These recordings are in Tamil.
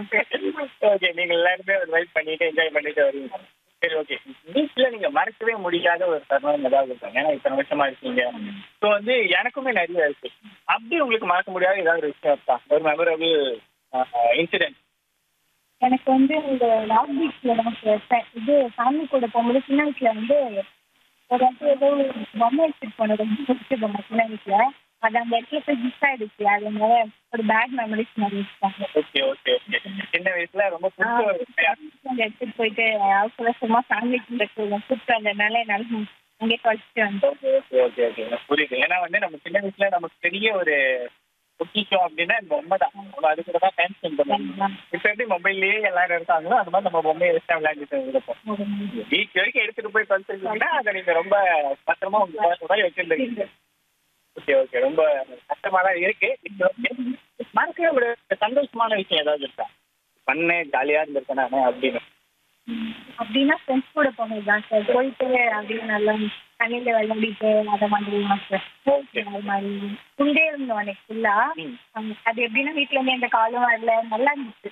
ஓகே நீங்க எல்லாருமே ஒரு வைப் பண்ணிட்டு என்ஜாய் பண்ணிட்டு வருவீங்க சரி ஓகே பீச்ல நீங்க மறக்கவே முடியாத ஒரு தருணம் ஏதாவது இருக்கும் ஏன்னா இத்தனை வருஷமா இருக்கீங்க ஸோ வந்து எனக்குமே நிறைய இருக்கு அப்படி உங்களுக்கு மறக்க முடியாத ஏதாவது ஒரு விஷயம் இருக்கா ஒரு மெமரபிள் இன்சிடென்ட் எனக்கு வந்து இந்த லாக் பீச்ல நமக்கு ஃபே- இது ஃபேமிலி கூட போகும்போது சின்ன வயசுல வந்து ஒரு இடத்துல ஏதோ ஒரு பொம்மை எடுத்துட்டு போனது ரொம்ப பிடிச்ச பொம்மை சின்ன வயசுல அது அந்த இடத்துல போய் மிஸ் ஆயிடுச்சு அதனால ஒரு பேட் மெமரிஸ் மாதிரி வச்சுட்டாங்க ஓகே ஓகே ஓகே சின்ன வயசுல ரொம்ப பிடிச்ச ஒரு விஷயம். அங்க எடுத்துட்டு போயிட்டு அவசர அவசரமா ஃபேமிலி கூட கூப்பிட்டு வந்ததுனால என்னால அங்கே தொலைச்சிட்டு வந்தோம் ஓகே ஓகே ஓகே ஓகே எனக்கு புரியுது ஏன்னா வந்து நம்ம சின்ன வயசுல நமக்கு பெரிய ஒரு பொக்கிஷம் அப்படின்னா இந்த பொம்மை தான் நம்ம அது கூட தான் டைம் ஸ்பெண்ட் பண்ணுவோம் இப்போ எப்படி மொபைல்லயே எல்லாரும் இருக்காங்களோ அந்த மாதிரி நம்ம பொம்மையை வச்சு விளையாண்டுட்டு இருப்போம் பீச் வரைக்கும் எடுத்துட்டு போய் தொலைச்சிருக்கீங்கன்னா அதை நீங்க ரொம்ப பத்திரமா உங்க கூட வச்சிருந்தீங்க ஓகே ஓகே ரொம்ப கஷ்டமா தான் இருக்கு இப்போ okay. மறக்கவே முடியாத சந்தோஷமான விஷயம் ஏதாவது இருக்கா பண்ணு ஜாலியா இருந்திருக்கேன் நானு அப்படின்னு அப்படின்னா ஃப்ரெண்ட்ஸ் கூட போனது தான் சார் போயிட்டு அப்படியே நல்லா தண்ணியில விளையாடிட்டு அதை மாதிரி தான் சார் ஓகே அது மாதிரி குண்டே இருந்தோம் அன்னைக்கு ஃபுல்லா ம். அது எப்படின்னா வீட்ல இருந்து எந்த காலும் வரல நல்லா இருந்துச்சு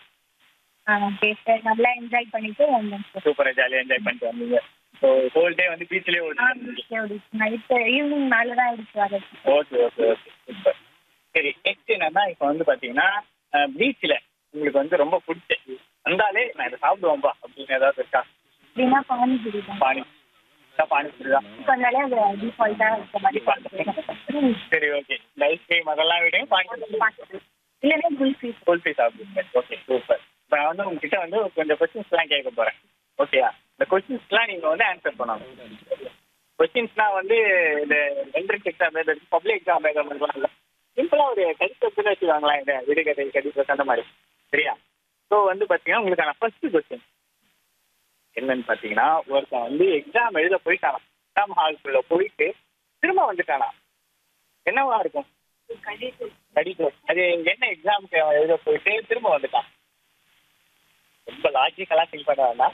பேச நல்லா என்ஜாய் பண்ணிட்டு வந்தோம் சார் சூப்பரா ஜாலியா என்ஜாய் பண்ணிட்டு வந்தீங்க ஸோ ஹோல் டே வந்து பீச்லயே ஓடி நைட்டு ஈவினிங் மேலே தான் ஆயிடுச்சு வரது ஓகே ஓகே ஓகே சூப்பர் சரி நெக்ஸ்ட் என்னன்னா இப்போ வந்து பாத்தீங்கன்னா பீச்ல உங்களுக்கு வந்து ரொம்ப பிடிச்ச வந்தாலே நான் இதை சாப்பிடுவோம்பா அப்படின்னு ஏதாவது இருக்கா அப்படின்னா பானிபுரி தான் பானி அதான் பானிபூரி தான் கொஞ்சாலே அது டிஃபால்ட்டாக இருக்க மாதிரி சரி ஓகே இந்த ஐஸ்கிரீம் அதெல்லாம் விட பானிபூரி இல்லைன்னா குல்ஃபி குல்ஃபி சாப்பிடுங்க ஓகே சூப்பர் இப்போ நான் வந்து உங்ககிட்ட வந்து கொஞ்சம் கொஸ்டின்ஸ்லாம் கேட்க போறேன் ஓகேயா இந்த கொஸ்டின்ஸ்லாம் நீங்க வந்து ஆன்சர் பண்ணணும் கொஸ்டின்ஸ்லாம் வந்து இந்த என்ட்ரன்ஸ் எக்ஸாம் எழுதுறது பப்ளிக் எக்ஸாம் எழுதுறதுலாம் இல்லை சிம்பிளா ஒரு கடிதத்துன்னு வச்சுக்கோங்களேன் இந்த விடுகதை கடிதம் அந்த மாதிரி சரியா ஸோ வந்து பார்த்தீங்கன்னா உங்களுக்கான ஃபர்ஸ்ட் கொஸ்டின் என்னன்னு பார்த்தீங்கன்னா ஒருத்தன் வந்து எக்ஸாம் எழுத போயிட்டானா எக்ஸாம் ஹால்குள்ள போயிட்டு திரும்ப வந்துட்டானா என்னவா இருக்கும் கடிதம் அது என்ன எக்ஸாமுக்கு அவன் எழுத போயிட்டு திரும்ப வந்துட்டான் ரொம்ப லாஜிக்கலா திங்க் பண்ண வேண்டாம்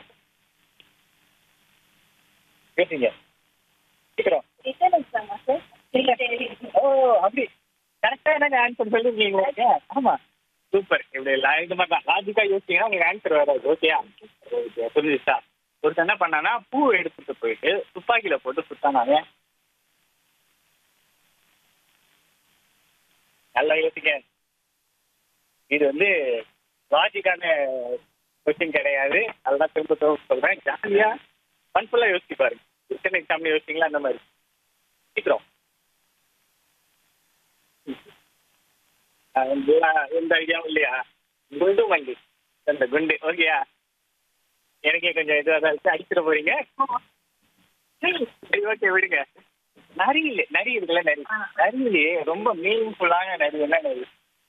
பேசுங்க சீக்கிரம் ரிட்டன் எக்ஸாமா சார் ஓ அப்படி கரெக்டா எனக்கு ஆன்சர் சொல்லிருக்கீங்களா ஆமா சூப்பர் இப்படி லா- இது மாதிரி தான் லாஜிக்கா யோசிச்சீங்கன்னா உங்களுக்கு ஆன்சர் வராது ஓகேயா ஓகே புரிஞ்சுச்சா ஒருத்தன் என்ன பண்ணானா பூ எடுத்துட்டு போயிட்டு துப்பாக்கியில போட்டு சுத்தானாங்க நல்லா யோசிக்க இது வந்து லாஜிக்கான கொஸ்டின் கிடையாது அதெல்லாம் திரும்ப திரும்ப சொல்றேன் ஜாலியா ஃபன்ஃபுல்லா யோசிச்சு பாருங்க ரிட்டன் எக்ஸாம்ல யோசிச்சிங்களா அந்த மாதிரி சீக்கிரம் அஹ் இந்த- எந்த ஐடியாவும் இல்லையா குண்டு மண்டி அந்த குண்டு ஓகேயா எனக்கே கொஞ்சம் இதுவாக தான் இருக்கு அடிச்சிட போறீங்க சரி ஓகே விடுங்க நரி இல்லை நரி இருக்குல்ல நரி நரியிலேயே ரொம்ப மீனிங்ஃபுல்லான நரி என்ன நரி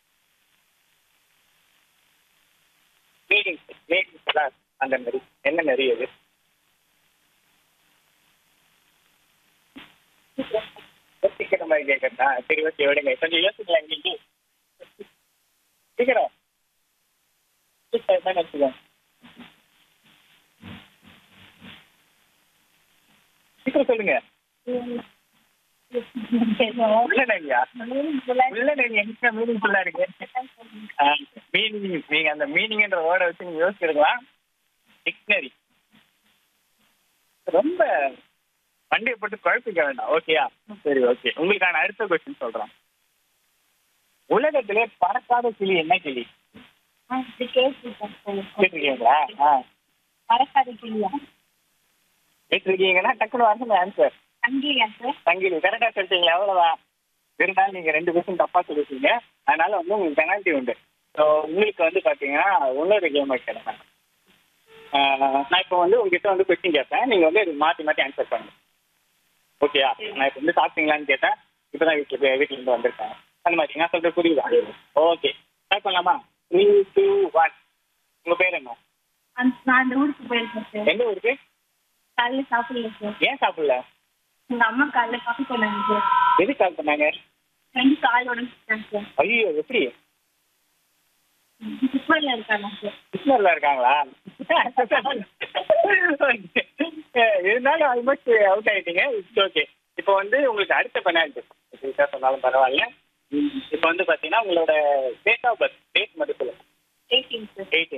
மீனிங் மீனிங்ஃபுல்லா அந்த நரி என்ன நரி அது யோசிக்கிற மாதிரி கேட்கறதா சரி ஓகே விடுங்க கொஞ்சம் யோசிக்கலாம் இன்னைக்கு சீக்கிரம் சீக்கிரம் வச்சுக்கோங்க சீக்கிரம் சொல்லுங்க உள்ள நரியா உள்ள நரி எங்க மீனிங்ஃபுல்லா இருக்கு மீனிங் நீங்க அந்த மீனிங்ன்ற வேர்டை வச்சு நீங்க யோசிச்சிருக்கலாம் டிக்ஷனரி ரொம்ப வண்டியை போட்டு குழப்பிக்க வேண்டாம் ஓகேயா சரி ஓகே உங்களுக்கான அடுத்த கொஸ்டின் சொல்றேன் உலகத்திலே பறக்காத கிளி என்ன கிளி கேட்டிருக்கீங்களா ஆ மரக்காத கிளியா கேட்டிருக்கீங்கன்னா டக்குனு வரணும் ஆன்சர் அங்கேயா சார் சங்கிலி கரெக்டா சொல்லிட்டீங்களா எவ்வளவுதான் இருந்தாலும் நீங்க ரெண்டு கொஸ்டின் தப்பா சொல்லிட்டீங்க அதனால வந்து உங்களுக்கு பெனால்ட்டி உண்டு ஸோ உங்களுக்கு வந்து பாத்தீங்கன்னா இன்னொரு கேம் வைக்கிறேன் நான் இப்போ வந்து உங்ககிட்ட வந்து கொஸ்டின் கேட்பேன் நீங்க வந்து இது மாத்தி மாத்தி ஆன்சர் பண்ணுங்க ஓகேயா நான் இப்போ வந்து சாப்பிட்டீங்களான்னு கேட்டேன் இப்பதான் வீட்டுல வீட்டுல இருந்து வந்திருக்கேன் அந்த மாதிரி நான் சொல்றது புரியுதா ஓகே ஸ்டார்ட் பண்ணலாமா த்ரீ டூ ஒன் உங்க பேர் என்ன அந்த- நான் அந்த ஊருக்கு போயிருக்கேன் சார் எந்த ஊருக்கு காலைல சாப்பிடல சார் ஏன் சாப்பிடல எங்க அம்மா காலைல காஃபி பண்ணாங்க சார் எது கால் பண்ணாங்க ரெண்டு கால் உடஞ்சிட்டாங்க சார் ஐயோ எப்படி குப்பையில இருக்காங்க சார் கிருஷ்ணர்ல இருக்காங்களா இருந்தாலும் ஆல்மோஸ்ட் அவுட் ஆயிட்டீங்க இட்ஸ் ஓகே இப்போ வந்து உங்களுக்கு அடுத்த பெனால்ட்டி சொன்னாலும் பரவாயில்ல இப்போ வந்து பாத்தீங்கன்னா உங்களோட டேட் ஆஃப் பர்த் டேட் மட்டும் சொல்லுங்க எயிட்டீன் சார் எயிட்டீன்